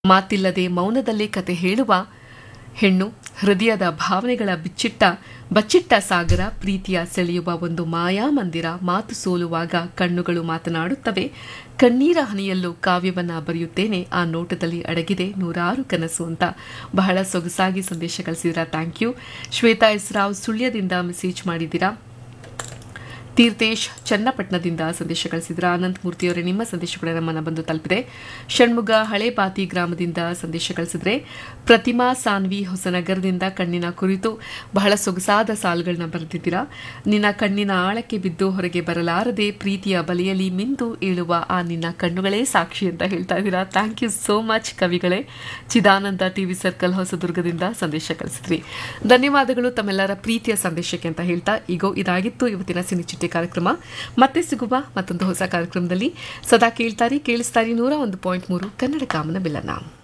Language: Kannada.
ಮಾತಿಲ್ಲದೆ ಮೌನದಲ್ಲೇ ಕತೆ ಹೇಳುವ ಹೆಣ್ಣು ಹೃದಯದ ಭಾವನೆಗಳ ಬಿಚ್ಚಿಟ್ಟ ಬಚ್ಚಿಟ್ಟ ಸಾಗರ ಪ್ರೀತಿಯ ಸೆಳೆಯುವ ಒಂದು ಮಾಯಾ ಮಂದಿರ ಮಾತು ಸೋಲುವಾಗ ಕಣ್ಣುಗಳು ಮಾತನಾಡುತ್ತವೆ ಕಣ್ಣೀರ ಹನಿಯಲ್ಲೂ ಕಾವ್ಯವನ್ನ ಬರೆಯುತ್ತೇನೆ ಆ ನೋಟದಲ್ಲಿ ಅಡಗಿದೆ ನೂರಾರು ಕನಸು ಅಂತ ಬಹಳ ಸೊಗಸಾಗಿ ಸಂದೇಶ ಕಳಿಸಿದಿರಾ thank you Shweta S Rao ಸುಳ್ಯದಿಂದ ಮೆಸೇಜ್ ಮಾಡಿದ್ದೀರಾ ತೀರ್ಥೇಶ್ ಚನ್ನಪಟ್ಟಣದಿಂದ ಸಂದೇಶ ಕಳಿಸಿದ್ರ ಅನಂತ ಮೂರ್ತಿಯವರೇ ನಿಮ್ಮ ಸಂದೇಶ ಕೂಡ ನಮ್ಮನ್ನ ಬಂದು ತಲುಪಿದೆ ಷಣ್ಮುಗ ಹಳೇಬಾತಿ ಗ್ರಾಮದಿಂದ ಸಂದೇಶ ಕಳಿಸಿದ್ರೆ ಪ್ರತಿಮಾ ಸಾನ್ವಿ ಹೊಸನಗರದಿಂದ ಕಣ್ಣಿನ ಕುರಿತು ಬಹಳ ಸೊಗಸಾದ ಸಾಲುಗಳನ್ನ ಬರೆದಿದ್ದೀರಾ ನಿನ್ನ ಕಣ್ಣಿನ ಆಳಕ್ಕೆ ಬಿದ್ದು ಹೊರಗೆ ಬರಲಾರದೆ ಪ್ರೀತಿಯ ಬಲೆಯಲ್ಲಿ ಮಿಂದು ಏಳುವ ಆ ನಿನ್ನ ಕಣ್ಣುಗಳೇ ಸಾಕ್ಷಿ ಅಂತ ಹೇಳ್ತಾ ಇದ್ದೀರಾ ಥ್ಯಾಂಕ್ ಯು ಸೋ ಮಚ್ ಕವಿಗಳೇ ಚಿದಾನಂದ ಟಿವಿ ಸರ್ಕಲ್ ಹೊಸದುರ್ಗದಿಂದ ಸಂದೇಶ ಕಳಿಸಿದ್ರಿ ಧನ್ಯವಾದಗಳು ತಮ್ಮೆಲ್ಲರ ಪ್ರೀತಿಯ ಸಂದೇಶಕ್ಕೆ ಅಂತ ಹೇಳ್ತಾ ಈಗೋ ಇದಾಗಿತ್ತು ಇವತ್ತಿನ ಸಿನಿಚಿಟ್ಟೆ ಕಾರ್ಯಕ್ರಮ ಮತ್ತೆ ಸಿಗುವ ಮತ್ತೊಂದು ಹೊಸ ಕಾರ್ಯಕ್ರಮದಲ್ಲಿ ಸದಾ ಕೇಳ್ತಾರಿ ಕೇಳಿಸ್ತಾರಿ ನೂರ ಒಂದು ಪಾಯಿಂಟ್ ಮೂರು ಕನ್ನಡ ಕಾಮನ ಬಿಲ್ಲನ